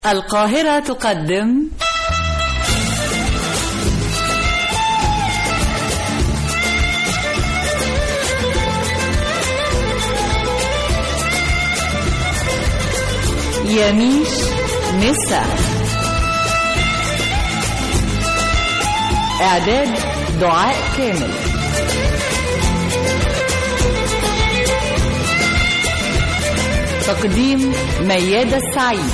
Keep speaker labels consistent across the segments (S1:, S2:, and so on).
S1: القاهرة تقدم يميش نسا إعداد دعاء كامل تقديم ميادة السعيد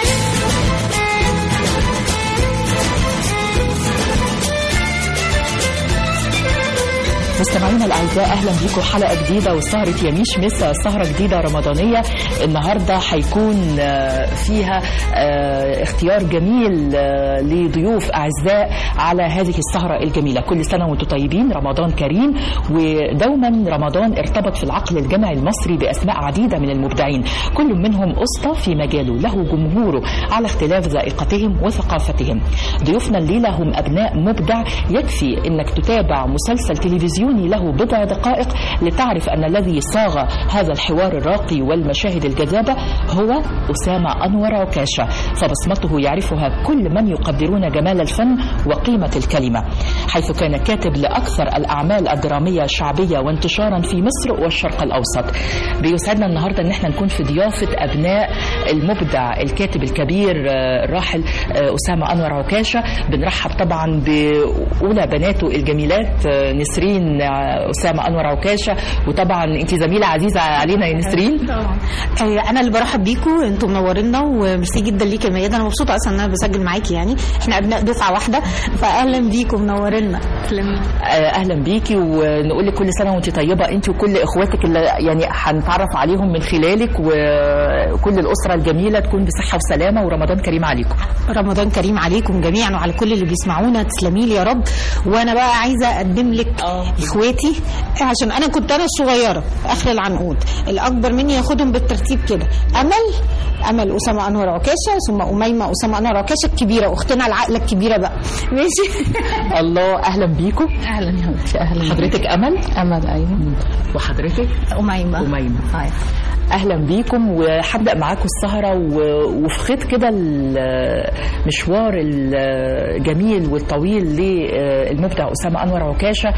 S2: مستمعينا الاعزاء اهلا بيكم حلقه جديده وسهره يميش مسا سهره جديده رمضانيه النهارده هيكون فيها اختيار جميل لضيوف اعزاء على هذه السهره الجميله كل سنه وانتم طيبين رمضان كريم ودوما رمضان ارتبط في العقل الجمعي المصري باسماء عديده من المبدعين كل منهم اسطى في مجاله له جمهوره على اختلاف ذائقتهم وثقافتهم ضيوفنا الليله هم ابناء مبدع يكفي انك تتابع مسلسل تلفزيوني يوني له بضع دقائق لتعرف أن الذي صاغ هذا الحوار الراقي والمشاهد الجذابة هو أسامة أنور عكاشة فبصمته يعرفها كل من يقدرون جمال الفن وقيمة الكلمة حيث كان كاتب لأكثر الأعمال الدرامية شعبية وانتشارا في مصر والشرق الأوسط بيسعدنا النهاردة أن احنا نكون في ضيافة أبناء المبدع الكاتب الكبير الراحل أسامة أنور عكاشة بنرحب طبعا بأولى بناته الجميلات نسرين اسامه انور عكاشه وطبعا انت زميله عزيزه علينا يا نسرين
S3: طبعا انا اللي برحب بيكم انتم منورينا وميرسي جدا ليك يا ميادة انا مبسوطه اصلا ان انا بسجل معاكي يعني احنا ابناء دفعه واحده فاهلا بيكم منورينا
S2: اهلا بيكي ونقول لك كل سنه وانت طيبه انت وكل اخواتك اللي يعني هنتعرف عليهم من خلالك وكل الاسره الجميله تكون بصحه وسلامه ورمضان كريم عليكم
S3: رمضان كريم عليكم جميعا وعلى كل اللي بيسمعونا تسلمي لي يا رب وانا بقى عايزه اقدم لك اخواتي عشان انا كنت انا الصغيره اخر العنقود الاكبر مني ياخدهم بالترتيب كده امل امل اسامه انور عكاشه ثم اميمه اسامه انور عكاشه الكبيره اختنا العقله الكبيره بقى ماشي
S2: الله اهلا بيكم
S4: اهلا يا باشا اهلا
S2: حضرتك امل
S4: امل ايوه
S2: وحضرتك
S3: اميمه
S2: اميمه
S3: أيوة.
S2: اهلا بيكم وهبدا معاكم السهره وفي خيط كده المشوار الجميل والطويل للمبدع اسامه انور عكاشه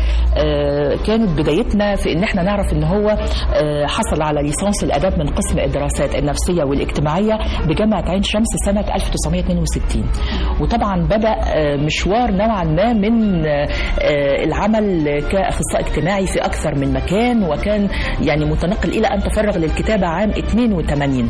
S2: كانت بدايتنا في ان احنا نعرف ان هو حصل على ليسانس الاداب من قسم الدراسات النفسيه والاجتماعيه بجامعه عين شمس سنه 1962 وطبعا بدا مشوار نوعا ما من العمل كاخصائي اجتماعي في اكثر من مكان وكان يعني متنقل الى ان تفرغ للكتابه عام 82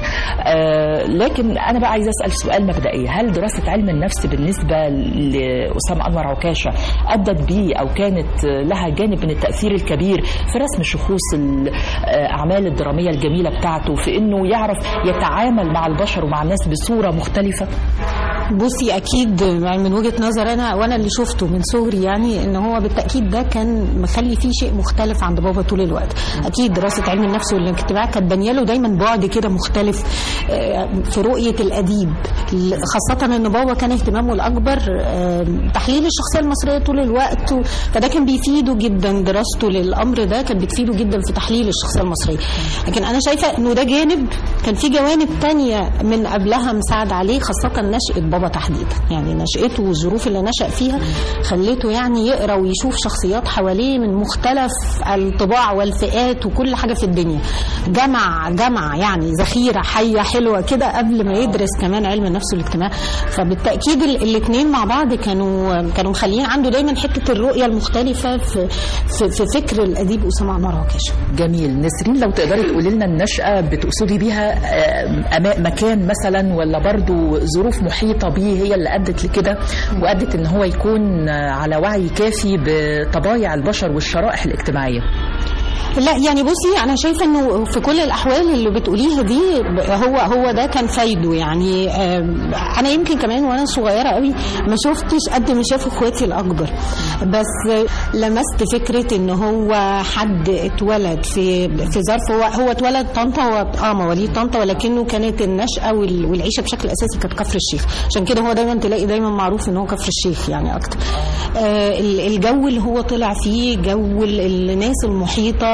S2: لكن انا بقى عايزه اسال سؤال مبدئي هل دراسه علم النفس بالنسبه لاسامه انور عكاشه ادت بيه او كانت لها جانب من التاثير الكبير في رسم شخوص الاعمال الدراميه الجميله بتاعته في انه يعرف يتعامل مع البشر ومع الناس بصوره مختلفه
S3: بصي اكيد يعني من وجهه نظر انا وانا اللي شفته من صغري يعني ان هو بالتاكيد ده كان مخلي فيه شيء مختلف عند بابا طول الوقت اكيد دراسه علم النفس والاجتماع كانت بانيه له دايما بعد كده مختلف في رؤيه الاديب خاصه ان بابا كان اهتمامه الاكبر تحليل الشخصيه المصريه طول الوقت فده كان بيفيده جدا دراسته للامر ده كانت بتفيده جدا في تحليل الشخصيه المصريه لكن انا شايفه انه ده جانب كان في جوانب تانية من قبلها مساعد عليه خاصه نشاه بابا تحديدا يعني نشأته والظروف اللي نشأ فيها خليته يعني يقرا ويشوف شخصيات حواليه من مختلف الطباع والفئات وكل حاجه في الدنيا جمع جمع يعني ذخيره حيه حلوه كده قبل ما يدرس كمان علم النفس والاجتماع فبالتاكيد الاثنين مع بعض كانوا كانوا مخليين عنده دايما حته الرؤيه المختلفه في في, في فكر الاديب اسامه عمر عكاشه
S2: جميل نسرين لو تقدري تقولي لنا النشاه بتقصدي بيها مكان مثلا ولا برضو ظروف محيطه بيه هي اللي ادت لكده وادت ان هو يكون على وعي كافي بطبايع البشر والشرائح الاجتماعيه
S3: لا يعني بصي انا شايفه انه في كل الاحوال اللي بتقوليها دي هو هو ده كان فايده يعني انا يمكن كمان وانا صغيره قوي ما شفتش قد ما شاف اخواتي الاكبر بس لمست فكره ان هو حد اتولد في في ظرف هو هو اتولد طنطا هو اه مواليد طنطا ولكنه كانت النشاه والعيشه بشكل اساسي كانت كفر الشيخ عشان كده هو دايما تلاقي دايما معروف ان هو كفر الشيخ يعني اكتر آه الجو اللي هو طلع فيه جو الناس المحيطه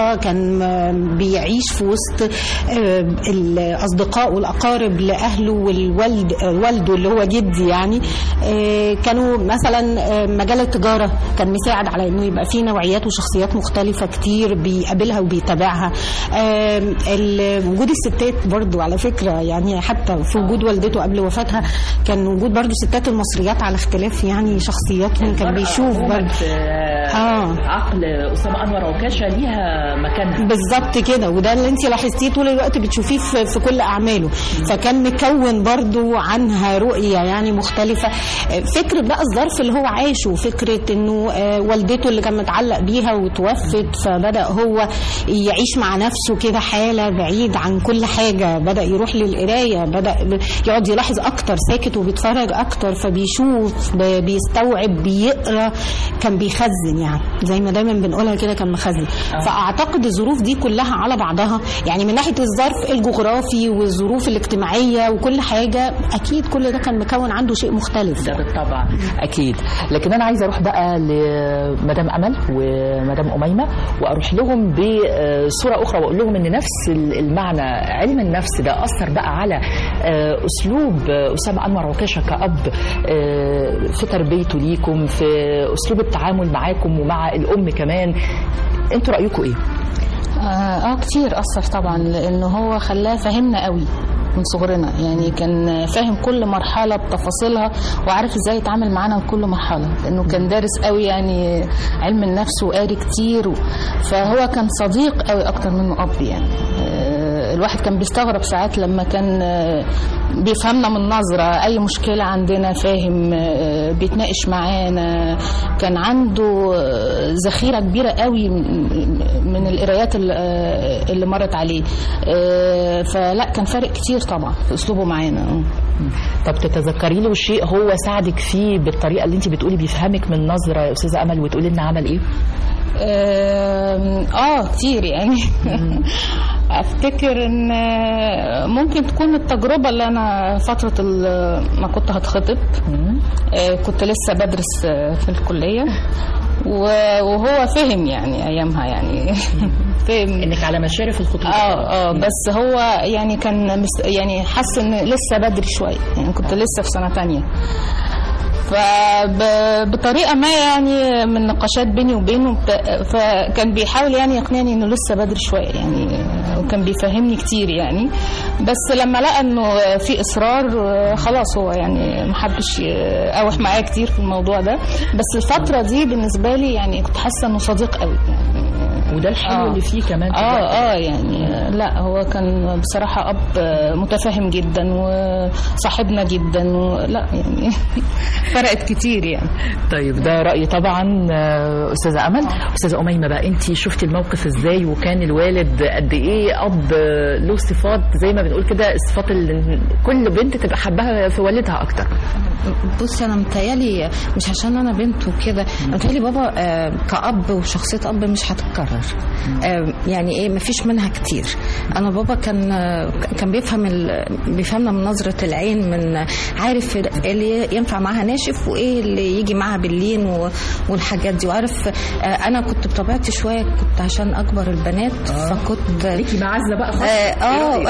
S3: بسيطه كان آه، بيعيش في وسط آه، الاصدقاء والاقارب لاهله والوالد آه، والده اللي هو جدي يعني آه، كانوا مثلا آه، مجال التجاره كان مساعد على انه يبقى فيه نوعيات وشخصيات مختلفه كتير بيقابلها وبيتابعها آه، ال- وجود الستات برضو على فكره يعني حتى في وجود والدته قبل وفاتها كان وجود برضو ستات المصريات على اختلاف يعني شخصياتهم كان بيشوف برضو
S2: آه. عقل اسامه انور عكاشه ليها مكانها
S3: بالظبط كده وده اللي انت لاحظتيه طول الوقت بتشوفيه في, في كل اعماله فكان مكون برضو عنها رؤيه يعني مختلفه آه، فكره بقى الظرف اللي هو عاشه فكره انه آه، والدته اللي كان متعلق بيها وتوفت فبدا هو يعيش مع نفسه كده حاله بعيد عن كل حاجه بدا يروح للقرايه بدا ب- يقعد يلاحظ اكتر ساكت وبيتفرج اكتر فبيشوف ب- بيستوعب بيقرا كان بيخزن يعني زي ما دايما بنقولها كده كان مخزن فاعتقد الظروف دي كلها على بعضها يعني من ناحيه الظرف الجغرافي والظروف الاجتماعيه وكل حاجه اكيد كل ده كان مكون عنده شيء مختلف
S2: ده بالطبع اكيد لكن انا عايزه اروح بقى لمدام امل ومدام اميمه واروح لهم بصوره اخرى واقول لهم ان نفس المعنى علم النفس ده اثر بقى على آه، اسلوب اسامه انور عكاشه كاب آه، في تربيته ليكم في اسلوب التعامل معاكم ومع الام كمان انتوا رايكم ايه؟
S4: اه آه، كتير اثر طبعا لانه هو خلاه فهمنا قوي من صغرنا يعني كان فاهم كل مرحلة بتفاصيلها وعارف ازاي يتعامل معانا في كل مرحلة لانه كان دارس قوي يعني علم النفس وقاري كتير و... فهو كان صديق قوي اكتر منه اب يعني آه، الواحد كان بيستغرب ساعات لما كان آه، بيفهمنا من نظرة أي مشكلة عندنا فاهم آه، بيتناقش معانا كان عنده آه، ذخيرة كبيرة قوي من- من القرايات اللي- آه، اللي مرت عليه آه، فلا كان فارق كتير طبعا في أسلوبه معانا
S2: طب تتذكري له شيء هو ساعدك فيه بالطريقه اللي انت بتقولي بيفهمك من نظره يا استاذه امل وتقولي لنا عمل ايه؟
S4: آم، اه كتير يعني افتكر ان ممكن تكون التجربه اللي انا فتره ال- ما كنت هتخطب آه، كنت لسه بدرس آه، في الكليه و- وهو فهم يعني ايامها يعني فهم
S2: انك على مشارف الخطوط
S4: اه اه بس هو يعني كان مس يعني حس ان لسه بدري شويه يعني كنت لسه في سنه تانية فبطريقه ما يعني من نقاشات بيني وبينه بت- فكان بيحاول يعني يقنعني انه لسه بدري شويه يعني وكان بيفهمني كتير يعني بس لما لقى انه في اصرار خلاص هو يعني محبش اوح معايا كتير في الموضوع ده بس الفتره دي بالنسبه لي يعني كنت حاسه انه صديق قوي يعني
S2: وده الحلو
S4: آه.
S2: اللي فيه كمان
S4: اه اه يعني آه، لا هو كان بصراحة أب آه، متفاهم جدا وصاحبنا جدا ولا يعني فرقت كتير يعني
S2: طيب ده رأيي طبعا آه، أستاذة أمل أستاذة أميمة بقى أنت شفتي الموقف إزاي وكان الوالد قد إيه أب آه، له صفات زي ما بنقول كده الصفات اللي كل بنت تبقى حباها في والدها أكتر
S5: بصي انا متهيالي مش عشان انا بنت وكده أنا متهيالي بابا آه، كأب وشخصية أب مش هتتكرر آه، يعني ايه مفيش منها كتير انا بابا كان آه، كان بيفهم ال... بيفهمنا من نظرة العين من عارف اللي ينفع معاها ناشف وايه اللي يجي معاها باللين و... والحاجات دي وعارف آه، انا كنت بطبيعتي شوية كنت عشان اكبر البنات فكنت
S2: ليكي معزة بقى خالص
S5: اه آه.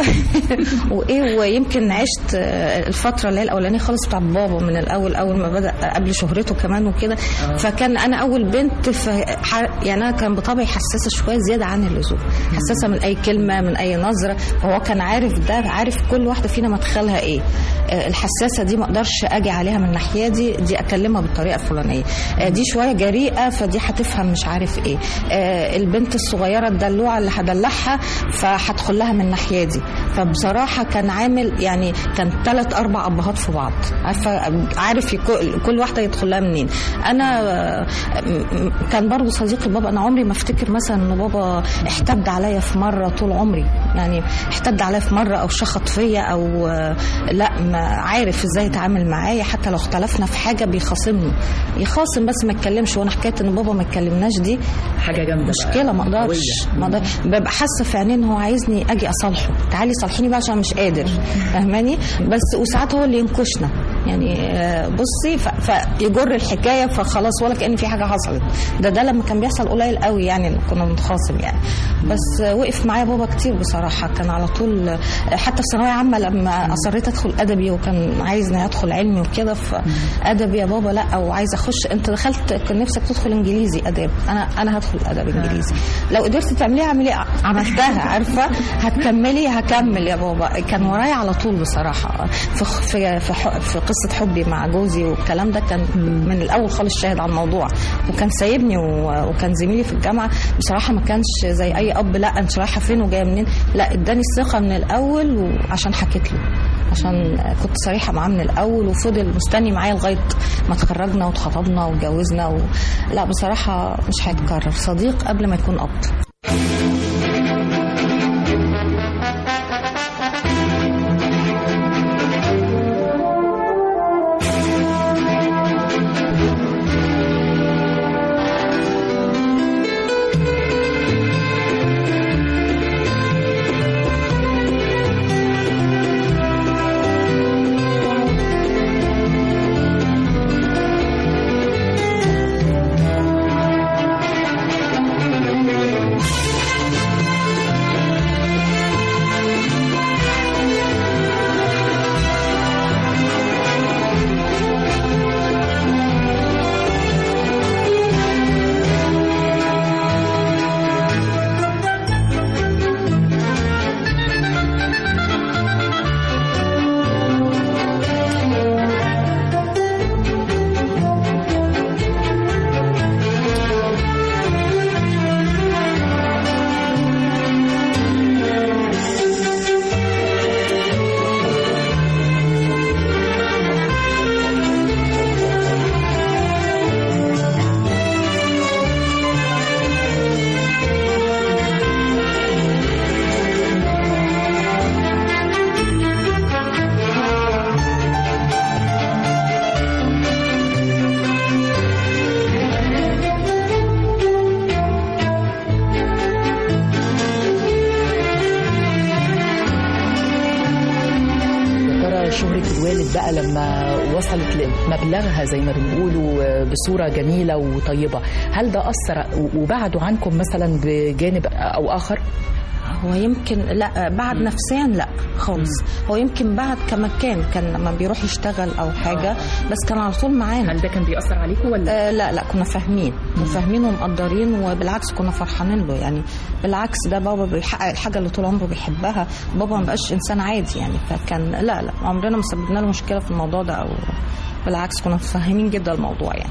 S5: وايه ويمكن عشت آه، الفتره اللي هي الاولانيه خالص بتاعت بابا من الاول اول ما بدا قبل شهرته كمان وكده فكان انا اول بنت ف يعني انا كان بطبعي حساسه شويه زياده عن اللزوم حساسه من اي كلمه من اي نظره فهو كان عارف ده عارف كل واحده فينا مدخلها ايه آه، الحساسه دي ما اقدرش اجي عليها من الناحيه دي دي اكلمها بالطريقه الفلانيه آه، دي شويه جريئه فدي هتفهم مش عارف ايه آه، البنت الصغيره الدلوعه اللي هدلعها فهدخل لها من الناحيه دي فبصراحه كان عامل يعني كان ثلاث اربع ابهات في بعض عارفه عارف يكو- كل واحده يدخل لها منين انا آه، م- م- كان برضو صديقي بابا انا عمري ما افتكر مثلا ان بابا احتد عليا في مره طول عمري يعني احتد عليا في مره او شخط فيا او آه، لا ما عارف ازاي يتعامل معايا حتى لو اختلفنا في حاجه بيخاصمني يخاصم بس ما يتكلمش وانا حكايه ان بابا ما يتكلمناش دي
S2: حاجة جامدة
S5: مشكله ما اقدرش ما أقدر- ببقى حاسه في عينيه ان هو عايزني اجي اصالحه تعالي صالحيني بقى عشان مش قادر فاهماني بس وساعات هو اللي ينكشنا يعني آه، بصي ف- فيجر الحكايه فخلاص ولا كان في حاجه حصلت ده ده لما كان بيحصل قليل قوي يعني إن كنا بنتخاصم يعني بس آه، وقف معايا بابا كتير بصراحه كان على طول آه، حتى في ثانويه عامه لما اصريت ادخل ادبي وكان عايزني ادخل علمي وكده فادبي يا بابا لا وعايزه اخش انت دخلت كان نفسك تدخل انجليزي اداب انا انا هدخل ادب انجليزي لو قدرت تعمليها اعملي عملتها عارفه هتكملي هكمل يا بابا كان ورايا على طول بصراحه في في في, ح- في قصه حبي مع جوزي والكلام ده كان من الاول خالص شاهد على الموضوع وكان سايبني و- وكان زميلي في الجامعه بصراحه ما كانش زي اي اب لا انت رايحه فين وجايه منين لا اداني الثقه من الاول وعشان حكيت له عشان كنت صريحه معاه من الاول وفضل مستني معايا لغايه ما اتخرجنا واتخطبنا واتجوزنا و... لا بصراحه مش هيتكرر صديق قبل ما يكون اب
S2: يا ترى شهرة الوالد بقى لما وصلت لمبلغها زي ما بنقولوا بصورة جميلة وطيبة هل ده أثر وبعدوا عنكم مثلا بجانب أو آخر؟
S5: هو يمكن لا بعد نفسيا لا خالص هو يمكن بعد كمكان كان لما بيروح يشتغل او حاجه بس كان على طول معانا
S2: هل ده كان بيأثر عليكم ولا؟
S5: آه لا لا كنا فاهمين فاهمين ومقدرين وبالعكس كنا فرحانين له يعني بالعكس ده بابا بيحقق الحاجه اللي طول عمره بيحبها بابا ما بقاش انسان عادي يعني فكان لا لا عمرنا ما سببنا له مشكله في الموضوع ده او بالعكس كنا متفهمين جدا الموضوع يعني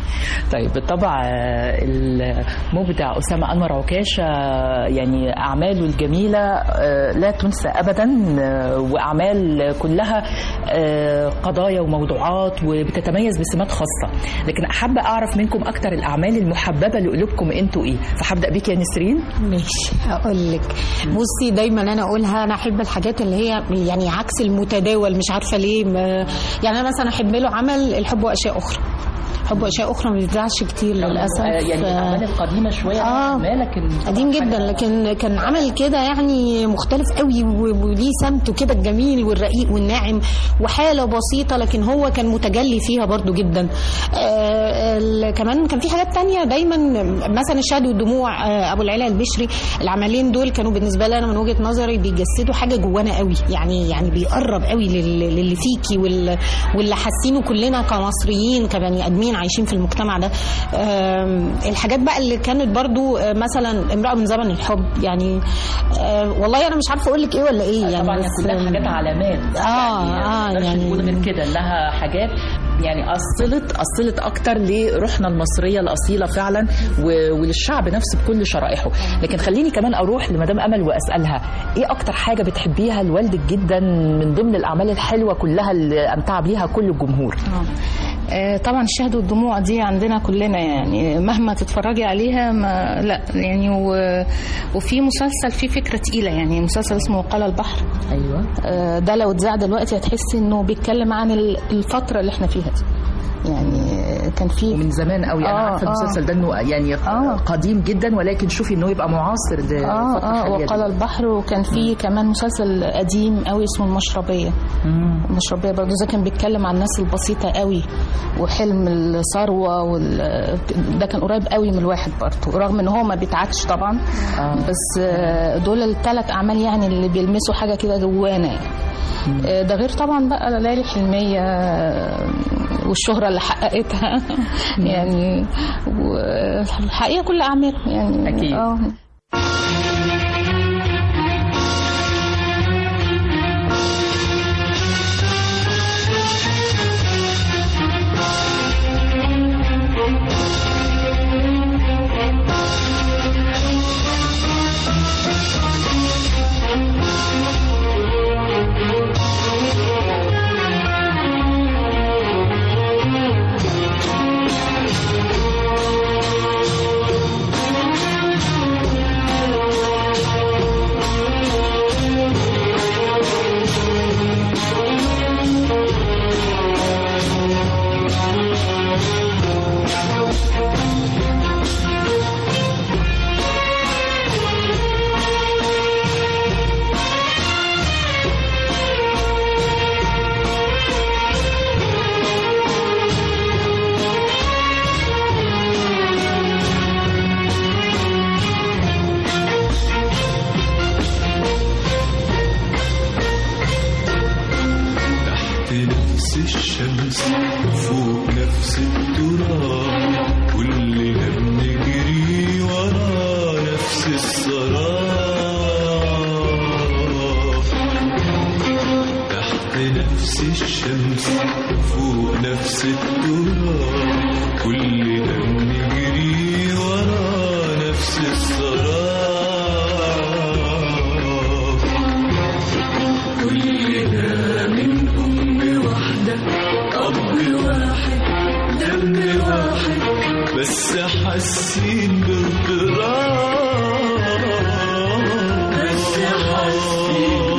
S2: طيب بالطبع آه، المبدع أسامة أنور عكاشة آه، يعني أعماله الجميلة آه، لا تنسى أبدا آه، وأعمال كلها آه، قضايا وموضوعات وبتتميز بسمات خاصة لكن أحب أعرف منكم أكتر الأعمال المحببة لقلوبكم أنتوا إيه فهبدأ بيك يا نسرين
S3: ماشي هقول لك بصي دايما انا اقولها انا احب الحاجات اللي هي يعني عكس المتداول مش عارفه ليه ما يعني انا مثلا احب له عمل الحب واشياء اخرى حب واشياء اخرى ما بيتذاعش كتير للاسف
S2: آه، يعني الأعمال القديمة شوية
S3: آه.
S2: ما لكن
S3: قديم جدا لكن كان عمل كده يعني مختلف قوي و- وليه سمته كده الجميل والرقيق والناعم وحاله بسيطه لكن هو كان متجلي فيها برضو جدا آه ال- كمان كان في حاجات تانية دايما مثلا الشهد والدموع آه ابو العلا البشري العملين دول كانوا بالنسبه لي انا من وجهه نظري بيجسدوا حاجه جوانا قوي يعني يعني بيقرب قوي لل- للي فيكي وال- واللي حاسينه كلنا كمصريين كبني ادمين عايشين في المجتمع ده آم، الحاجات بقى اللي كانت برضو آه، مثلا امراه من زمن الحب يعني آه، والله انا مش عارفه اقول لك ايه ولا ايه يعني
S2: طبعا هي
S3: بس-
S2: كلها حاجات علامات
S3: آه،
S2: يعني
S3: آه،
S2: ما نقدرش
S3: يعني-
S2: نقول غير كده انها حاجات يعني اصلت اصلت اكتر لروحنا المصريه الاصيله فعلا و- وللشعب نفسه بكل شرائحه لكن خليني كمان اروح لمدام امل واسالها ايه اكتر حاجه بتحبيها لوالدك جدا من ضمن الاعمال الحلوه كلها اللي امتع بيها كل الجمهور
S4: آه، طبعا الشهد والدموع دي عندنا كلنا يعني مهما تتفرجي عليها ما لا يعني و... وفي مسلسل فيه فكره تقيله يعني مسلسل اسمه قال البحر
S2: ايوه
S4: آه، ده لو اتذاع دلوقتي هتحسي انه بيتكلم عن ال- الفتره اللي احنا فيها دي يعني كان في
S2: ومن زمان قوي انا
S4: آه،
S2: عارفه
S4: آه.
S2: المسلسل ده انه يعني
S4: آه.
S2: قديم جدا ولكن شوفي انه يبقى معاصر ده
S4: اه
S2: الفترة
S4: اه
S2: الحالية دي.
S4: وقال البحر وكان في كمان مسلسل قديم قوي اسمه المشربيه
S2: مم.
S4: المشربيه برضه ده كان بيتكلم عن الناس البسيطه قوي وحلم الثروه وال... ده كان قريب قوي من الواحد برضه رغم ان هو ما بيتعادش طبعا
S2: آه.
S4: بس آه، دول الثلاث اعمال يعني اللي بيلمسوا حاجه كده جوانا يعني. آه، ده غير طبعا بقى ليالي حلميه آه، والشهره اللي حققتها يعني والحقيقه كل اعمال يعني
S2: أكيد.
S4: اه
S6: تحت نفس الشمس فوق نفس التراب كلنا بنجري ورا نفس السراب تحت نفس الشمس فوق نفس التراب كلنا بنجري ورا نفس السراب كلنا من أم واحدة أب واحد دم واحد بس حاسين باضطراب بس حاسين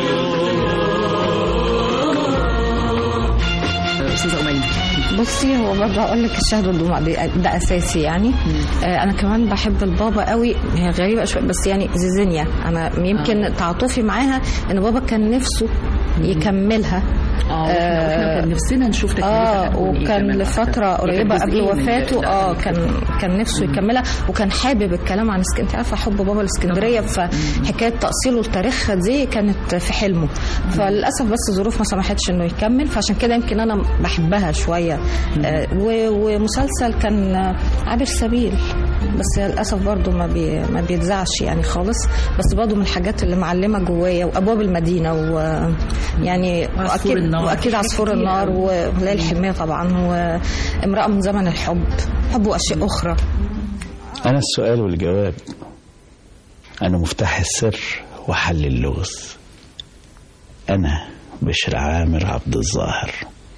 S2: استاذه اميمه
S5: بصي هو برضه هقول لك الشهد والدموع دي ده اساسي يعني آه انا كمان بحب البابا قوي هي غريبه شويه بس يعني زيزينيا انا يمكن تعاطفي معاها ان بابا كان نفسه يكملها
S2: اه احنا إحنا كان نفسنا نشوف تكملتها
S5: اه
S2: هتكون إيه
S5: وكان
S2: كمان.
S5: لفتره
S2: هي
S5: قريبه
S2: كانت
S5: قبل
S2: جزئين من
S5: وفاته
S2: ده.
S5: اه كان كان نفسه يكملها وكان حابب الكلام عن اسكندريه انت عارفه حب بابا الاسكندريه فحكايه تاصيله لتاريخها دي كانت في حلمه فللاسف بس الظروف ما سمحتش انه يكمل فعشان كده يمكن انا بحبها شويه آه و- ومسلسل كان آه، عابر سبيل بس للاسف برضو ما بي ما بيتذاعش يعني خالص بس برضو من الحاجات اللي معلمه جوايا وابواب المدينه ويعني
S2: وعصفور
S5: واكيد
S2: النار.
S5: واكيد عصفور
S2: كتير
S5: النار
S2: أوي.
S5: وليالي الحلميه طبعا وامراه من زمن الحب حب واشياء اخرى
S7: أنا السؤال والجواب أنا مفتاح السر وحل اللغز أنا بشر عامر عبد الظاهر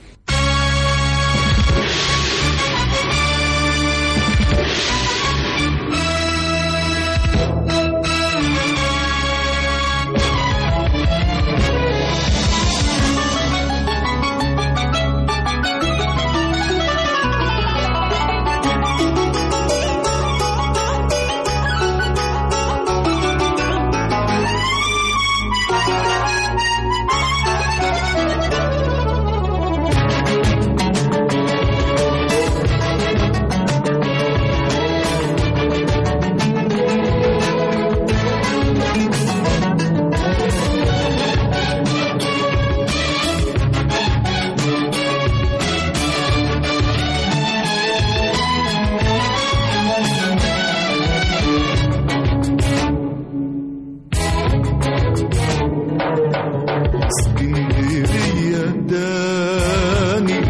S6: اسكندرية داني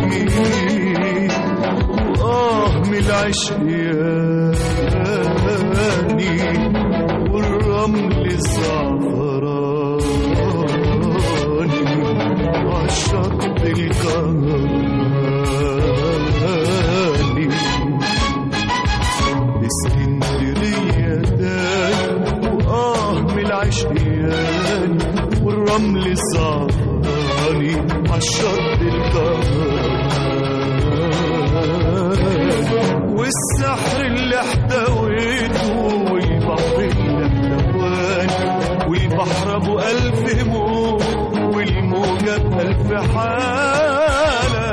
S6: وآه من العشياني والرمل زعفراني وعالشط الكهرباني اسكندرية داني وآه من العشياني والرمل الزعفراني عالشط الكهرباني استحالة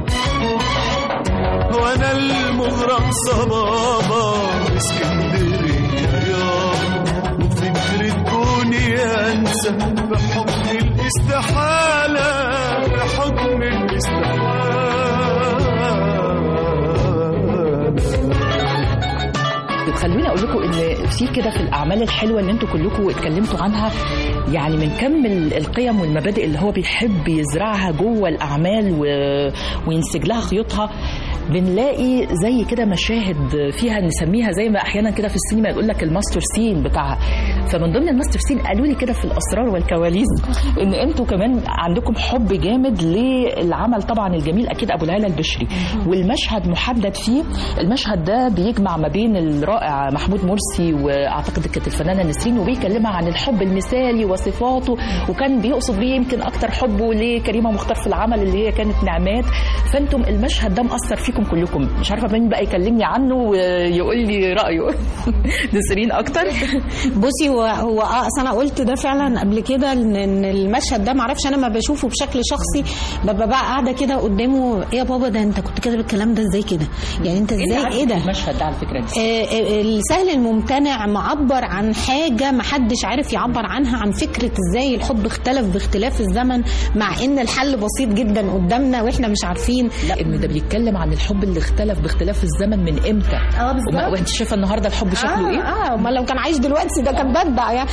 S6: وانا المغرم صبابة اسكندرية يابا وفكرة كوني انسى بحكم الاستحالة بحكم الاستحالة
S2: طيب خلوني اقول لكم ان في كده في الاعمال الحلوه اللي انتوا كلكم اتكلمتوا عنها يعني من كم ال- القيم والمبادئ اللي هو بيحب يزرعها جوه الاعمال و... وينسج لها خيوطها بنلاقي زي كده مشاهد فيها نسميها زي ما احيانا كده في السينما يقول لك الماستر سين بتاعها فمن ضمن الماستر سين قالوا لي كده في الاسرار والكواليس ان انتوا كمان عندكم حب جامد للعمل طبعا الجميل اكيد ابو العلا البشري والمشهد محدد فيه المشهد ده بيجمع ما بين الرائع محمود مرسي واعتقد كانت الفنانه نسرين وبيكلمها عن الحب المثالي وصفاته وكان بيقصد بيه يمكن اكتر حبه لكريمه مختار في العمل اللي هي كانت نعمات فانتم المشهد ده مأثر فيكم كلكم مش عارفه مين بقى يكلمني عنه ويقول لي رايه نسرين اكتر
S3: بصي هو هو اه اصل انا قلت ده فعلا قبل كده ان إن المشهد ده معرفش انا ما بشوفه بشكل شخصي ببقى بقى قاعده كده قدامه ايه يا بابا ده انت كنت كاتب الكلام ده ازاي كده يعني انت ازاي ايه ده
S2: المشهد ده على فكره دي
S3: آه، آه، السهل الممتنع معبر عن حاجة محدش عارف يعبر عنها عن فكرة ازاي الحب اختلف باختلاف الزمن مع ان الحل بسيط جدا قدامنا واحنا مش عارفين
S2: لا ان ده بيتكلم عن الحب اللي اختلف باختلاف الزمن من امتى
S3: اه بالظبط.
S2: وما- وانت شايفه النهارده الحب شكله
S3: اه
S2: ايه
S3: اه امال لو كان عايش دلوقتي ده كان بدع يعني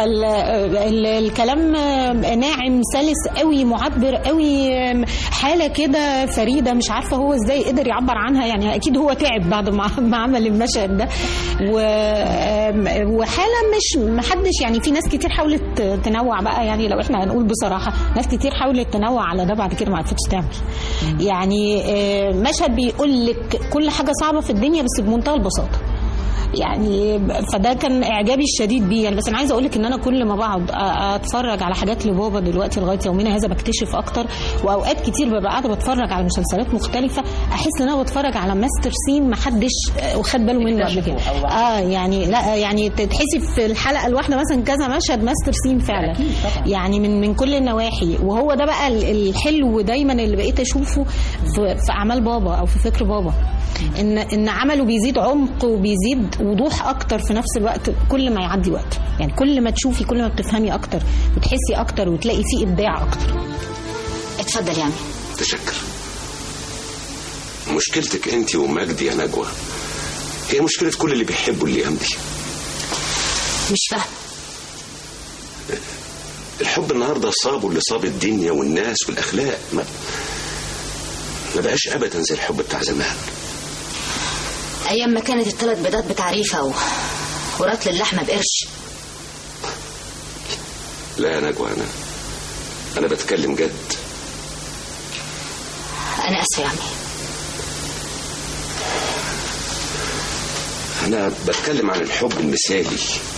S3: فالكلام ناعم سلس قوي معبر قوي آم، حاله كده فريده مش عارفه هو ازاي قدر يعبر عنها يعني اكيد هو تعب بعد ما ما عمل المشهد ده و آم، وحاله مش محدش يعني في ناس كتير حاولت تنوع بقى يعني لو احنا هنقول بصراحه ناس كتير حاولت تنوع على ده بعد كده ما عرفتش تعمل يعني آه، مشهد بيقول لك كل حاجه صعبه في الدنيا بس بمنتهى البساطه يعني فده كان اعجابي الشديد بيه يعني بس انا عايزه اقول لك ان انا كل ما بقعد أ- اتفرج على حاجات لبابا دلوقتي لغايه يومنا هذا بكتشف اكتر واوقات كتير ببقى قاعده بتفرج على مسلسلات مختلفه احس ان انا بتفرج على ماستر سين ما حدش واخد باله منه قبل كده
S2: اكتشفه أو-
S3: اه يعني لا يعني تحسي في الحلقه الواحده مثلا كذا مشهد ماستر سين فعلا
S2: أكيد طبعا.
S3: يعني من من كل النواحي وهو ده بقى ال- الحلو دايما اللي بقيت اشوفه في, في اعمال بابا او في فكر بابا ان ان عمله بيزيد عمق وبيزيد وضوح اكتر في نفس الوقت كل ما يعدي وقت يعني كل ما تشوفي كل ما بتفهمي اكتر وتحسي اكتر وتلاقي فيه ابداع اكتر
S8: اتفضل يا عمي
S9: تشكر مشكلتك انت ومجدي يا نجوى هي مشكلة كل اللي بيحبوا الايام دي
S8: مش فاهم
S9: الحب النهارده صابه اللي صاب الدنيا والناس والاخلاق ما ما بقاش ابدا زي الحب بتاع زمان
S8: ايام ما كانت الثلاث بيضات بتعريفه و... ورطل اللحمه بقرش
S9: لا يا نجوى انا انا بتكلم جد
S8: انا اسفه يا عمي
S9: انا بتكلم عن الحب المثالي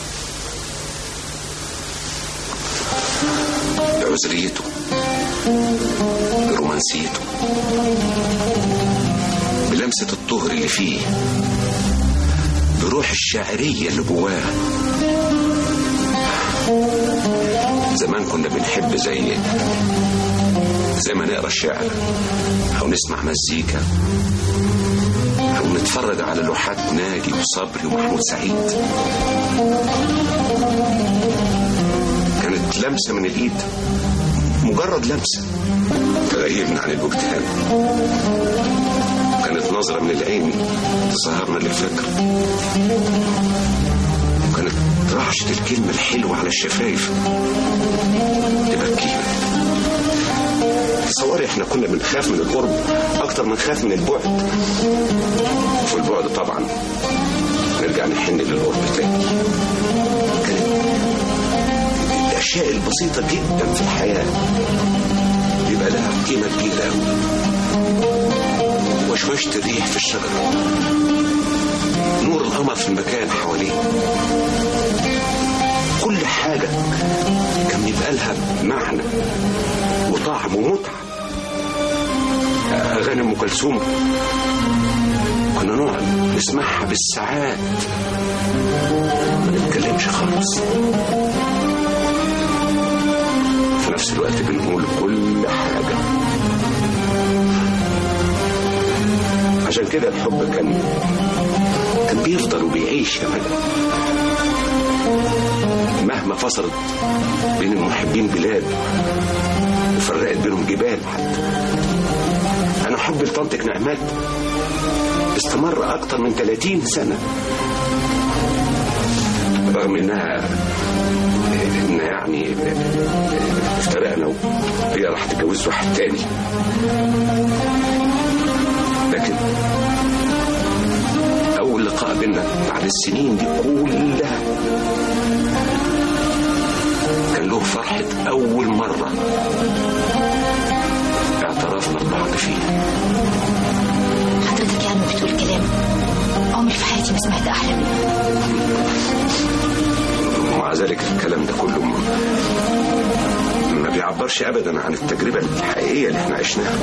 S9: بعذريته برومانسيته بلمسة الطهر اللي فيه بروح الشاعرية اللي جواه زمان كنا بنحب زي زي ما نقرا الشعر او نسمع مزيكا او نتفرج على لوحات ناجي وصبري ومحمود سعيد كانت لمسه من الايد مجرد لمسه تغيبنا عن الوجدان كانت نظره من العين تسهرنا للفكر وكانت رعشه الكلمه الحلوه على الشفايف تبكينا تصوري احنا كنا بنخاف من القرب اكتر من نخاف من البعد وفي البعد طبعا نرجع نحن للقرب تاني كانت الاشياء البسيطه جدا في الحياه بيبقى لها قيمه كبيره قوي وشوشة الريح في الشجرة نور القمر في المكان حواليه كل حاجة كان بيبقى لها معنى وطعم ومتعة أغاني أم كلثوم كنا نقعد نسمعها بالساعات ما نتكلمش خالص في نفس نفس الوقت بنقول كل حاجة عشان كده الحب كان كان بيفضل وبيعيش يا مدى مهما فصلت بين المحبين بلاد وفرقت بينهم جبال حتى انا حب لطنطك نعمات استمر اكتر من 30 سنة رغم انها ان يعني افترقنا وهي راح تتجوز واحد تاني لكن اول لقاء بينا بعد السنين دي كلها كان له فرحة أول مرة اعترفنا ببعض فيه
S8: حضرتك يا عم بتقول كلام عمري في حياتي ما سمعت احلى منه
S9: ومع ذلك الكلام ده كله ما, ما بيعبرش أبدا عن التجربة الحقيقية اللي احنا عشناها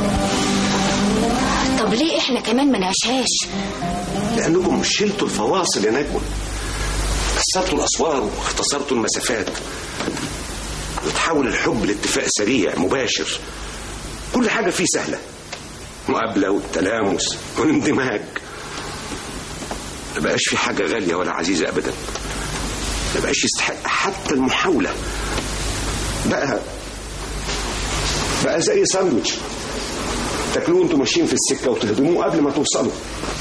S8: طب ليه احنا كمان ما نعيشهاش
S9: لأنكم شلتوا الفواصل يا نجوى كسرتوا الأسوار واختصرتوا المسافات وتحول الحب لاتفاق سريع مباشر كل حاجة فيه سهلة مقابلة والتلامس والاندماج ما بقاش في حاجة غالية ولا عزيزة أبدا ما بقاش يستحق حتى المحاولة بقى بقى زي ساندوتش تاكلوه انتوا ماشيين في السكة وتهضموه قبل ما توصلوا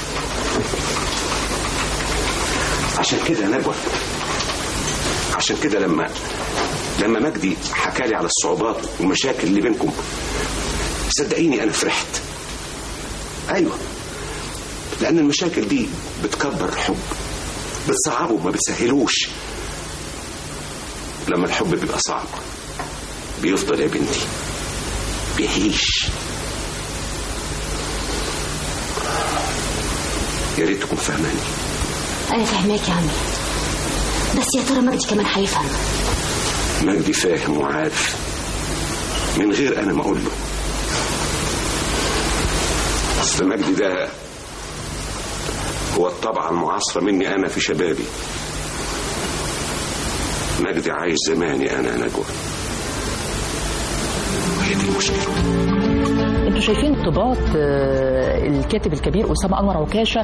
S9: عشان كده يا نجوى عشان كده لما لما مجدي حكى لي على الصعوبات والمشاكل اللي بينكم صدقيني انا فرحت ايوه لان المشاكل دي بتكبر الحب بتصعبه ما بتسهلوش لما الحب بيبقى صعب بيفضل يا بنتي بيعيش يا ريت تكون فاهماني
S8: انا فاهماك يا عمي بس يا ترى مجدي كمان هيفهم
S9: مجدي فاهم وعارف من غير انا ما اقول له اصل مجدي ده هو الطبعة المعاصرة مني انا في شبابي مجدي عايش زماني انا نجوى وهي دي المشكلة
S2: انتوا شايفين ارتباط آه، الكاتب الكبير اسامه انور عكاشه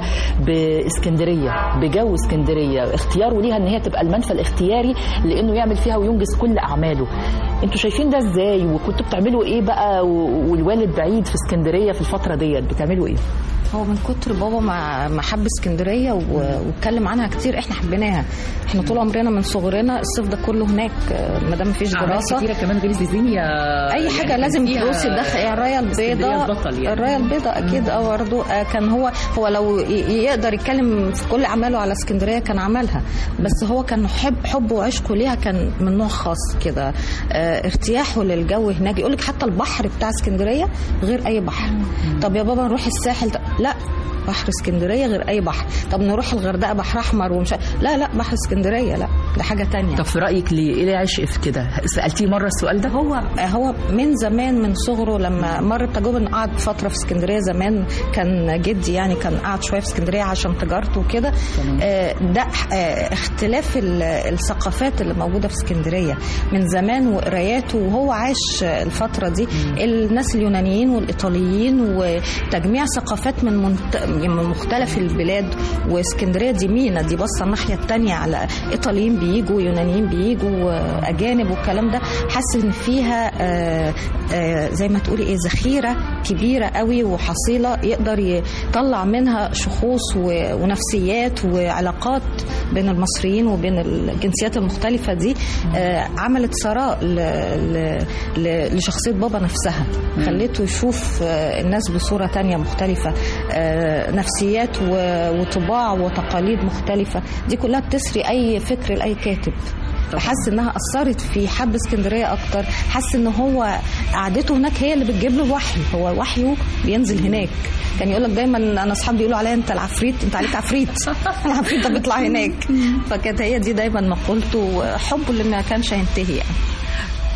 S2: باسكندريه بجو اسكندريه اختياره ليها ان هي تبقى المنفى الاختياري لانه يعمل فيها وينجز كل اعماله انتوا شايفين ده ازاي وكنتوا بتعملوا ايه بقى و- والوالد بعيد في اسكندريه في الفتره ديت بتعملوا ايه
S5: هو من كتر بابا ما ما حب اسكندريه و- واتكلم عنها كتير احنا حبيناها احنا طول عمرنا من صغرنا الصيف ده كله هناك آه، ما دام مفيش دراسه
S2: كتيره كمان غير زيزينيا
S5: اي حاجه لازم تدوسي دخل يعني الرايه البيضاء
S2: البطل يعني.
S5: الرايه البيضاء اكيد اه برضه آه، كان هو هو لو ي- يقدر يتكلم في كل اعماله على اسكندريه كان عملها بس هو كان حب حبه وعشقه ليها كان من نوع خاص كده آه، ارتياحه للجو هناك يقول لك حتى البحر بتاع اسكندريه غير اي بحر طب يا بابا نروح الساحل ده. لا بحر اسكندريه غير اي بحر طب نروح الغردقه بحر احمر ومش لا لا بحر اسكندريه لا ده حاجه تانية
S2: طب في رايك ليه ايه العشق في كده سالتيه مره السؤال ده
S5: هو هو من زمان من صغره لما مر بتجربه انه قعد فتره في اسكندريه زمان كان جدي يعني كان قعد شويه في اسكندريه عشان تجارته وكده آه، ده آه، اختلاف ال- الثقافات اللي موجوده في اسكندريه من زمان وقراياته وهو عاش الفتره دي الناس اليونانيين والايطاليين وتجميع ثقافات من منت... من مختلف البلاد واسكندريه دي مينا دي بصه الناحيه الثانيه على ايطاليين بيجوا يونانيين بيجوا آه، اجانب والكلام ده حاسس ان فيها آه، آه، زي ما تقولي ايه ذخيره كبيره قوي وحصيله يقدر يطلع منها شخوص و- ونفسيات وعلاقات بين المصريين وبين الجنسيات المختلفه دي آه، عملت ثراء ل- ل- ل- لشخصيه بابا نفسها خليته يشوف آه، الناس بصوره تانية مختلفه آه، نفسيات و- وطباع وتقاليد مختلفه دي كلها بتسري اي فكر لاي كاتب فحس انها اثرت في حب اسكندريه اكتر حس ان هو قعدته هناك هي اللي بتجيب له الوحي هو وحيه بينزل هناك كان يقول لك دايما انا اصحابي بيقولوا عليا انت العفريت انت عليك عفريت العفريت ده بيطلع هناك فكانت هي دي دايما مقولته حبه اللي ما كانش هينتهي يعني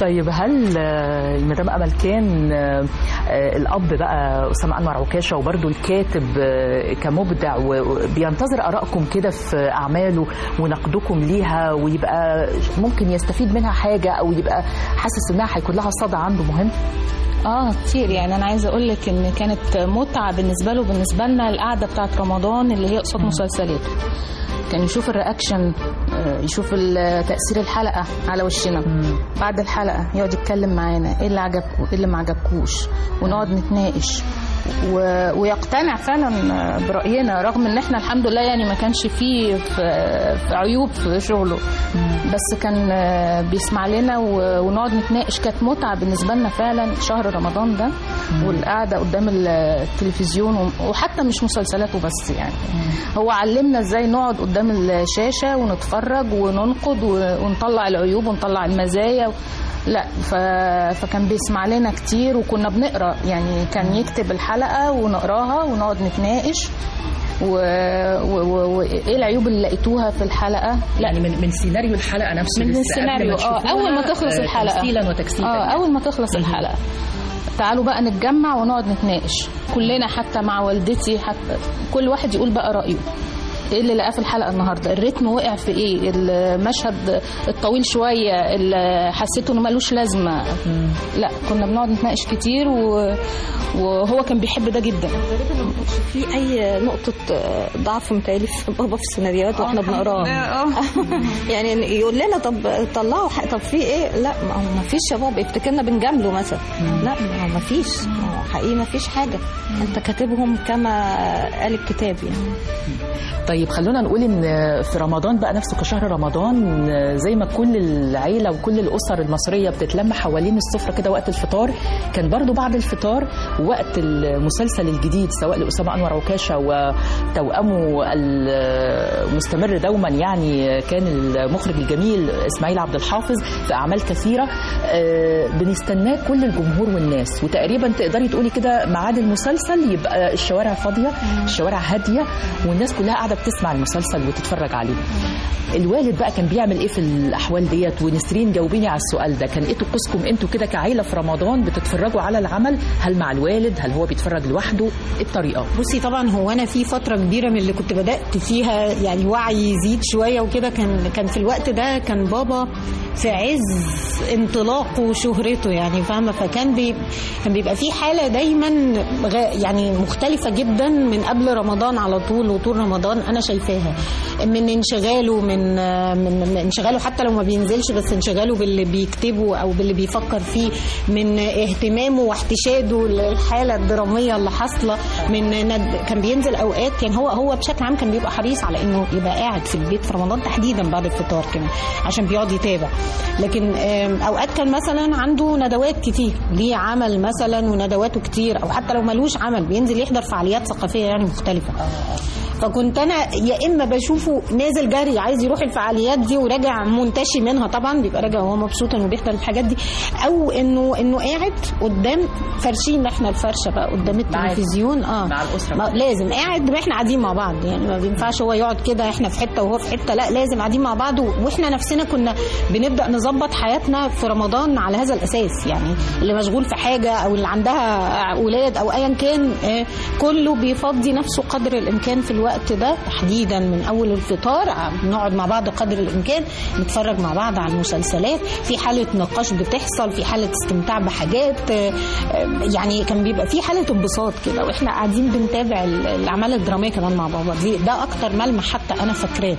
S2: طيب هل آه، المدام امل كان آه، آه، الاب بقى اسامه انور عكاشه وبرده الكاتب آه، كمبدع وبينتظر ارائكم كده في اعماله ونقدكم ليها ويبقى ممكن يستفيد منها حاجه او يبقى حاسس انها هيكون لها صدى عنده مهم
S4: اه كتير يعني انا عايزه اقول لك ان كانت متعه بالنسبه له وبالنسبه لنا القعده بتاعت رمضان اللي هي قصاد مسلسلاته كان يشوف الرياكشن آه، يشوف ال- تاثير الحلقه على وشنا بعد الحلقه يقعد يتكلم معانا ايه اللي عجبكم ايه اللي ما عجبكوش ونقعد نتناقش و... ويقتنع فعلا براينا رغم ان احنا الحمد لله يعني ما كانش فيه في, في عيوب في شغله بس كان آه، بيسمع لنا و... ونقعد نتناقش كانت متعه بالنسبه لنا فعلا شهر رمضان ده والقعده قدام التلفزيون و- وحتى مش مسلسلات وبس يعني هو علمنا ازاي نقعد قدام الشاشه ونتفرج وننقد و- ونطلع العيوب ونطلع المزايا لا ف... فكان بيسمع لنا كتير وكنا بنقرا يعني كان يكتب الحلقه ونقراها ونقعد نتناقش وايه و... و... وايه العيوب اللي لقيتوها في الحلقه لا
S2: يعني من من سيناريو الحلقه نفسه
S4: من
S2: لسه قبل
S4: السيناريو
S2: ما
S4: اه
S2: تشوفوها،
S4: اول ما تخلص
S2: آه،
S4: الحلقه
S2: تمثيلا وتجسيدا
S4: اه اول ما تخلص الحلقه تعالوا بقى نتجمع ونقعد نتناقش كلنا حتى مع والدتي حتى كل واحد يقول بقى رايه ايه اللي لقاه في الحلقه النهارده الريتم وقع في ايه المشهد الطويل شويه اللي حسيته انه ملوش لازمه لا كنا بنقعد نتناقش كتير و... وهو كان بيحب ده جدا
S5: في اي نقطه آه، ضعف متهيألي في بابا في السيناريوهات واحنا بنقراها يعني يقول لنا طب طلعوا حق طب في ايه لا ما هو ما فيش يا بابا يفتكرنا بنجامله مثلا لا ما هو ما فيش ما هو حقيقي ما فيش حاجه انت كاتبهم كما قال الكتاب يعني
S2: طيب خلونا نقول ان في رمضان بقى نفسه كشهر رمضان زي ما كل العيله وكل الاسر المصريه بتتلم حوالين السفره كده وقت الفطار كان برضو بعد الفطار وقت المسلسل الجديد سواء لاسامه انور عكاشه وتوامه المستمر دوما يعني كان المخرج الجميل اسماعيل عبد الحافظ في اعمال كثيره آه، بنستناه كل الجمهور والناس وتقريبا تقدري تقولي كده ميعاد المسلسل يبقى الشوارع فاضيه الشوارع هاديه والناس كلها قاعده بتسمع المسلسل وتتفرج عليه الوالد بقى كان بيعمل ايه في الاحوال ديت ونسرين جاوبيني على السؤال ده كان ايه طقوسكم انتوا كده كعيله في رمضان بتتفرجوا على العمل هل مع الوالد هل هو بيتفرج لوحده ايه الطريقه
S3: بصي طبعا هو انا في فتره كبيره من اللي كنت بدات فيها يعني وعي يزيد شويه وكده كان كان في الوقت ده كان بابا في عز انطلاقه وشهرته يعني فاهمه فكان بي كان بيبقى في حاله دايما غ... يعني مختلفه جدا من قبل رمضان على طول وطول رمضان انا شايفاها من انشغاله من من من انشغاله حتى لو ما بينزلش بس انشغاله باللي بيكتبه او باللي بيفكر فيه من اهتمامه واحتشاده للحاله الدراميه اللي حاصله من ند... كان بينزل اوقات يعني هو هو بشكل عام كان بيبقى حريص على انه يبقى قاعد في البيت في رمضان تحديدا بعد الفطار كمان عشان بيقعد يتابع لكن آم، اوقات كان مثلا عنده ندوات كتير ليه عمل مثلا وندواته كتير او حتى لو ملوش عمل بينزل يحضر فعاليات ثقافيه يعني مختلفه فكنت انا يا اما بشوفه نازل جري عايز يروح الفعاليات دي وراجع منتشي منها طبعا بيبقى راجع وهو مبسوط انه بيحضر الحاجات دي او انه انه قاعد قدام فرشين احنا الفرشه بقى قدام التلفزيون اه
S2: مع الاسره
S3: ما لازم قاعد ما احنا قاعدين مع بعض يعني ما بينفعش هو يقعد كده احنا في حته وهو في حته لا لازم قاعدين مع بعض و- واحنا نفسنا كنا بنبدا نظبط حياتنا في رمضان على هذا الاساس يعني اللي مشغول في حاجه او اللي عندها اولاد او ايا كان آه، كله بيفضي نفسه قدر الامكان في الوقت ده تحديدا من اول الفطار آه، بنقعد مع بعض قدر الامكان نتفرج مع بعض على المسلسلات في حاله نقاش بتحصل في حاله استمتاع بحاجات آه، آه، يعني كان بيبقى في حاله انبساط كده واحنا قاعدين بنتابع ال- الاعمال الدراميه كمان مع بابا دي ده اكتر ملمح حتى انا فاكراه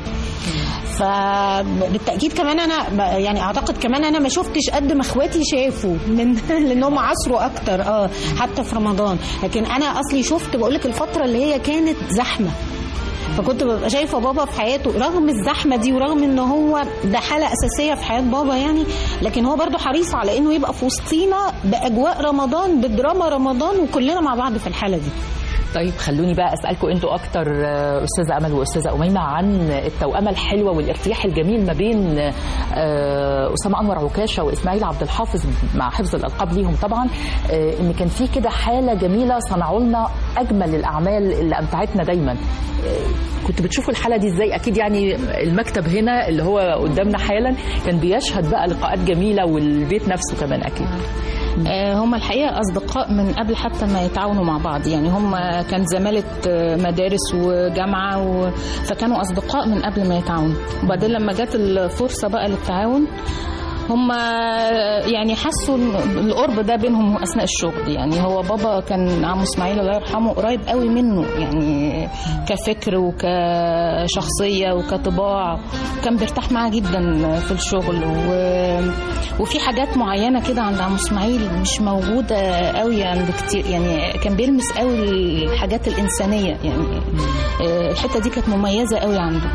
S3: فبالتاكيد كمان انا ب- يعني اعتقد كمان انا ما شفتش قد ما اخواتي شافوا من لانهم عصروا اكتر اه حتى في رمضان لكن انا اصلي شفت بقول لك الفتره اللي هي كانت زحمه فكنت ببقى شايفه بابا في حياته رغم الزحمه دي ورغم ان هو ده حاله اساسيه في حياه بابا يعني لكن هو برضو حريص على انه يبقى في وسطينا باجواء رمضان بدراما رمضان وكلنا مع بعض في الحاله دي
S2: طيب خلوني بقى اسالكم انتوا اكتر آه، استاذه امل واستاذه اميمه عن التوأمه الحلوه والارتياح الجميل ما بين آه، اسامه انور عكاشه واسماعيل عبد الحافظ مع حفظ الالقاب ليهم طبعا آه، ان كان في كده حاله جميله صنعوا لنا اجمل الاعمال اللي امتعتنا دايما آه، كنت بتشوفوا الحاله دي ازاي اكيد يعني المكتب هنا اللي هو قدامنا حالا كان بيشهد بقى لقاءات جميله والبيت نفسه كمان اكيد
S4: آه، هم الحقيقة أصدقاء من قبل حتى ما يتعاونوا مع بعض يعني هم كان زمالة آه، مدارس وجامعة و... فكانوا أصدقاء من قبل ما يتعاونوا وبعدين لما جت الفرصة بقى للتعاون هم يعني حسوا إن القرب ده بينهم اثناء الشغل يعني هو بابا كان عمو اسماعيل الله يرحمه قريب قوي منه يعني كفكر وكشخصيه وكطباع كان بيرتاح معاه جدا في الشغل و... وفي حاجات معينه كده عند عمو اسماعيل مش موجوده قوي عند كتير يعني كان بيلمس قوي الحاجات الانسانيه يعني آه، الحته دي كانت مميزه قوي عنده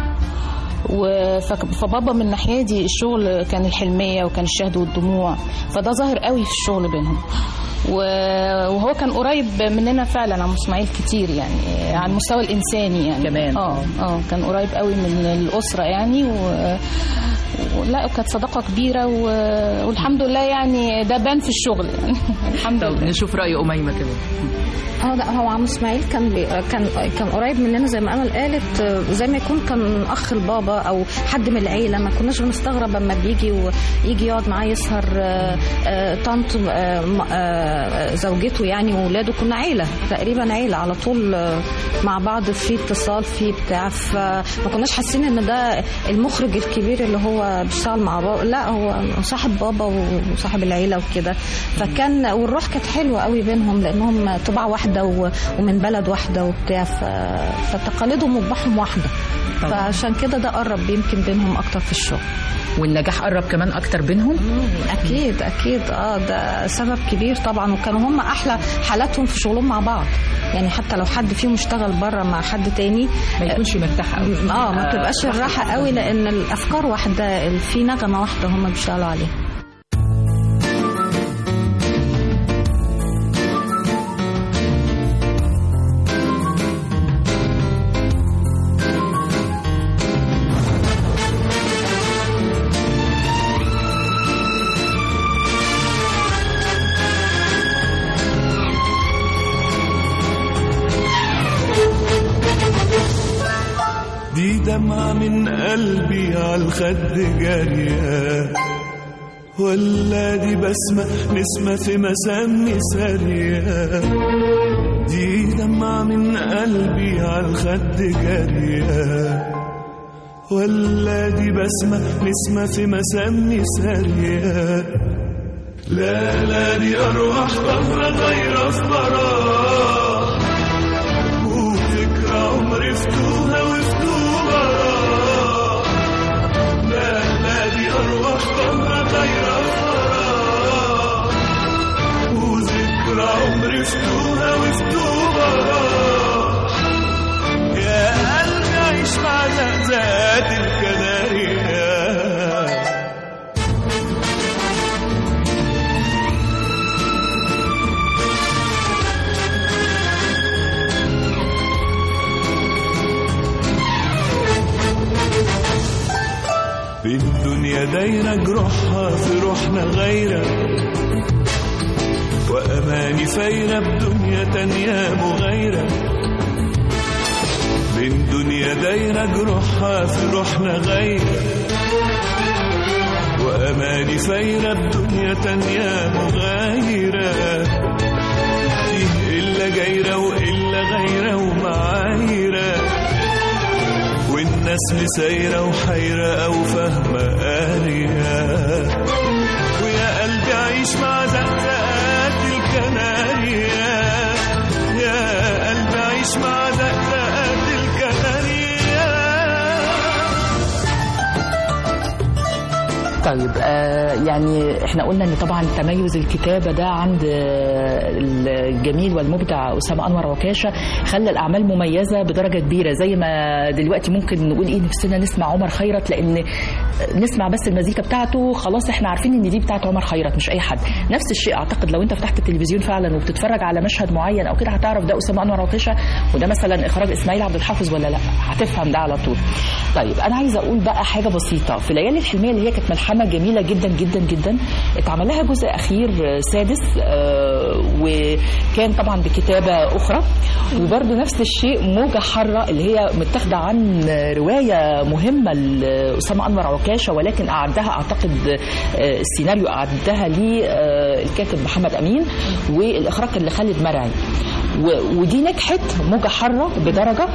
S4: وفك- فبابا من الناحيه دي الشغل كان الحلميه وكان الشهد والدموع فده ظاهر قوي في الشغل بينهم و- وهو كان قريب مننا فعلا عن اسماعيل كتير يعني على المستوى الانساني يعني
S2: كمان.
S4: اه اه كان قريب قوي من الاسره يعني و لا كانت صداقه كبيره و... والحمد لله يعني ده بان في الشغل يعني الحمد
S2: طب
S4: لله
S2: نشوف راي اميمه كمان
S5: اه لا هو عم اسماعيل كان بي كان كان قريب مننا زي ما امل قالت آه، زي ما يكون كان اخ البابا او حد من العيله ما كناش بنستغرب لما بيجي ويجي يقعد معاه يسهر آه، آه، طنط آه، م- آه، زوجته يعني واولاده كنا عيله تقريبا عيله على طول آه، مع بعض في اتصال في بتاع فما كناش حاسين ان ده المخرج الكبير اللي هو بيشتغل مع بابا لا هو صاحب بابا وصاحب العيله وكده فكان والروح كانت حلوه قوي بينهم لانهم طباع واحده و- ومن بلد واحده وبتاع ف- فتقاليدهم وطباعهم واحده
S2: طبعا.
S5: فعشان كده ده قرب يمكن بينهم اكتر في الشغل
S2: والنجاح قرب كمان اكتر بينهم
S5: اكيد اكيد اه ده سبب كبير طبعا وكانوا هم احلى حالاتهم في شغلهم مع بعض يعني حتى لو حد فيهم اشتغل بره مع حد تاني
S2: ما يكونش مرتاح قوي
S5: اه ما بتبقاش الراحه قوي لان الافكار واحده في نغمه واحده هم بيشتغلوا عليها
S6: دي دمعة من قلبي على الخد جارية ولا دي بسمة نسمة في مسامي سارية دي دمعة من قلبي على الخد جارية ولا دي بسمة نسمة في مسامي سارية لا لا دي أرواح طهرة غير في براح وفكرة عمري فتوها وفتوها لا لا دي أرواح طهرة غير فراغ وذكرى عمري فتوها وفتوها يا قلبي عيش مع زقزقات الكناريا الدنيا دايرة جروحها في روحنا غايرة وأماني فايرة بدنيا تانية مغايرة بين دنيا دايرة جروحها في روحنا غايرة وأماني فايرة بدنيا تانية مغايرة فيه إلا جايرة وإلا غايرة ومعايرة والناس مسايرة وحيرة أو فاهمة قارية ويا قلبي عيش مع زقزقات الكناريا يا قلبي عيش مع زقزقات الكناريا
S2: طيب آه يعني احنا قلنا ان طبعا تميز الكتابه ده عند آه، الجميل والمبدع اسامه انور عكاشه خلى الاعمال مميزه بدرجه كبيره زي ما دلوقتي ممكن نقول ايه نفسنا نسمع عمر خيرت لان نسمع بس المزيكا بتاعته خلاص احنا عارفين ان دي بتاعت عمر خيرت مش اي حد نفس الشيء اعتقد لو انت فتحت التلفزيون فعلا وبتتفرج على مشهد معين او كده هتعرف ده اسامه انور عكاشه وده مثلا اخراج اسماعيل عبد الحافظ ولا لا هتفهم ده على طول طيب انا عايزه اقول بقى حاجه بسيطه في ليالي الحلميه اللي هي كانت ملحمه جميله جدا جدا جدا اتعمل لها جزء اخير آه، سادس آه، وكان طبعا بكتابه اخرى وبرده نفس الشيء موجه حره اللي هي متاخده عن روايه مهمه لاسامه انور عكاشه ولكن اعدها اعتقد آه، السيناريو اعدها لي آه، الكاتب محمد امين والاخراج كان لخالد مرعي و- ودي نجحت موجة حرة بدرجة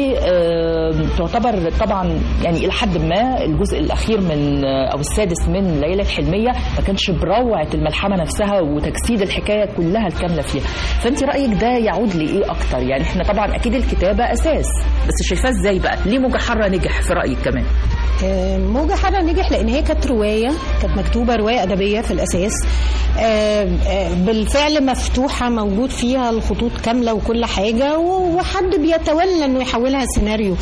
S2: وتعتبر طبعا يعني إلى حد ما الجزء الأخير من أو السادس من ليلة الحلمية ما كانش بروعة الملحمة نفسها وتجسيد الحكاية كلها الكاملة فيها فأنت رأيك ده يعود لإيه أكتر يعني إحنا طبعا أكيد الكتابة أساس بس شايفاه إزاي بقى ليه موجة حرة نجح في رأيك كمان
S3: آه، موجة حرة نجح لأن هي كانت رواية كانت مكتوبة رواية أدبية في الأساس آه، آه، بالفعل مفتوحة موجود فيها الخطوط كاملة وكل حاجة و- وحد بيتولى إنه يحولها سيناريو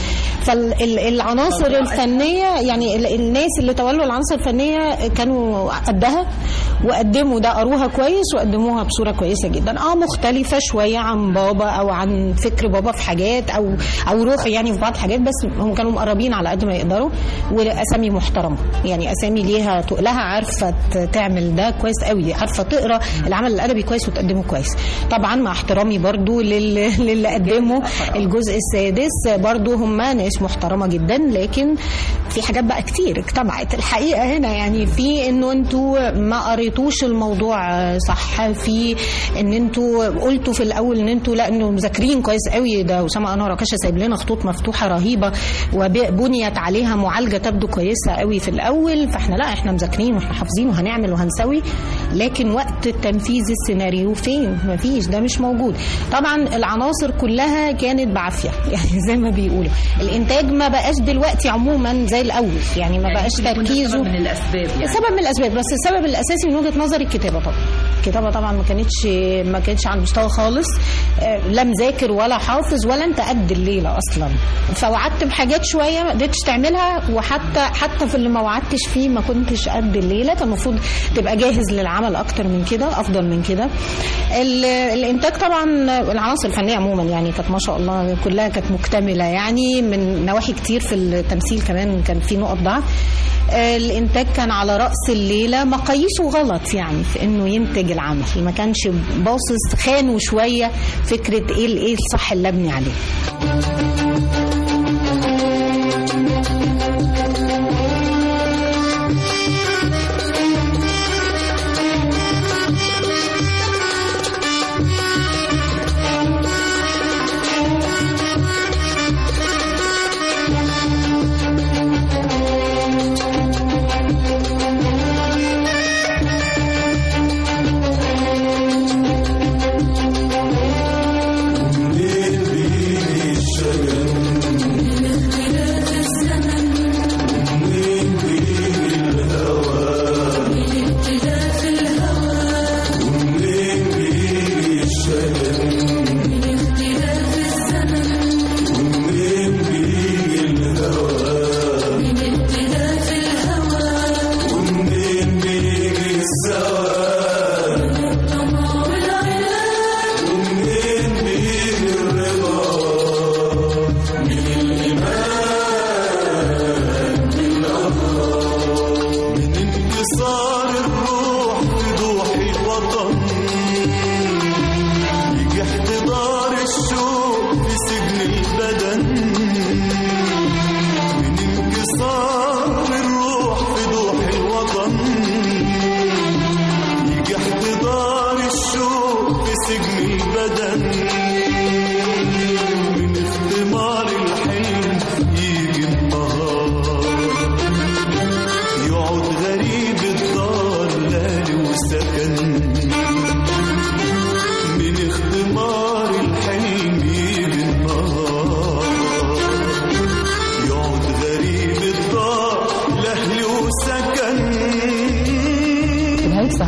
S3: فالعناصر الفنية يعني ال- الناس اللي تولوا العناصر الفنية كانوا قدها وقدموا ده قروها كويس وقدموها بصورة كويسة جدا اه مختلفة شوية عن بابا أو عن فكر بابا في حاجات أو أو روحي يعني في بعض الحاجات بس هم كانوا مقربين على قد ما يقدروا واسامي محترمه يعني اسامي ليها تقلها عارفه ت- تعمل ده كويس قوي عارفه تقرا العمل الادبي كويس وتقدمه كويس طبعا مع احترامي برضو لل- للي قدموا الجزء السادس برضو هم ناس محترمه جدا لكن في حاجات بقى كتير اجتمعت الحقيقه هنا يعني في انه انتوا ما قريتوش الموضوع صح في ان انتوا قلتوا في الاول ان انتوا لا انه مذاكرين كويس قوي ده اسامه انور عكاشه سايب لنا خطوط مفتوحه رهيبه وبنيت عليها معالجه تبدو كويسه قوي في الاول فاحنا لا احنا مذاكرين واحنا حافظين وهنعمل وهنسوي لكن وقت تنفيذ السيناريو فين مفيش ده مش موجود طبعا العناصر كلها كانت بعافيه يعني زي ما بيقولوا الانتاج ما بقاش دلوقتي عموما زي الاول يعني ما بقاش تركيزه
S2: من الأسباب يعني
S3: سبب من الاسباب بس السبب الاساسي من وجهه نظري الكتابه طبعا الكتابه طبعا ما كانتش ما كانتش على المستوى خالص آه، لا مذاكر ولا حافظ ولا انت قد الليله اصلا فوعدت بحاجات شويه ما قدرتش تعملها وحتى حتى في اللي ما وعدتش فيه ما كنتش قد الليله كان المفروض تبقى جاهز للعمل اكتر من كده افضل من كده ال- الانتاج طبعا العناصر الفنيه عموما يعني كانت ما شاء الله كلها كانت مكتمله يعني من نواحي كتير في التمثيل كمان كان في نقط ضعف الانتاج كان على راس الليله مقاييسه غلط يعني في انه ينتج العمل ما كانش باصص خانوا شويه فكره ايه الايه الصح اللي ابني عليه
S6: الليل بيجي الشجر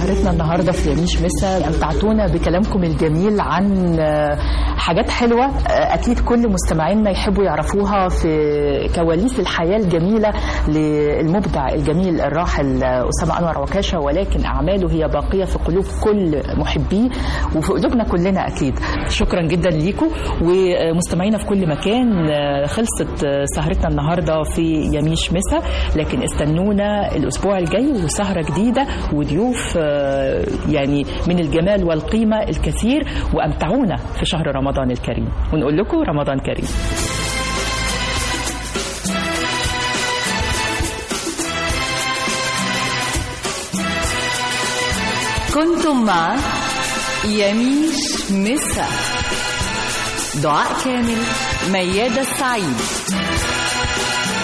S2: سهرتنا النهارده في يميش مسا امتعتونا بكلامكم الجميل عن آه، حاجات حلوه آه، اكيد كل مستمعينا يحبوا يعرفوها في كواليس الحياه الجميله للمبدع الجميل الراحل آه، اسامه انور عكاشه ولكن اعماله هي باقيه في قلوب كل محبيه وفي قلوبنا كلنا اكيد شكرا جدا ليكم ومستمعينا في كل مكان آه، خلصت آه، سهرتنا النهارده في يميش مسا لكن استنونا الاسبوع الجاي وسهره جديده وضيوف آه، يعني من الجمال والقيمه الكثير وامتعونا في شهر رمضان الكريم ونقول لكم رمضان كريم
S1: كنتم مع يميش مسا دعاء كامل ميادة السعيد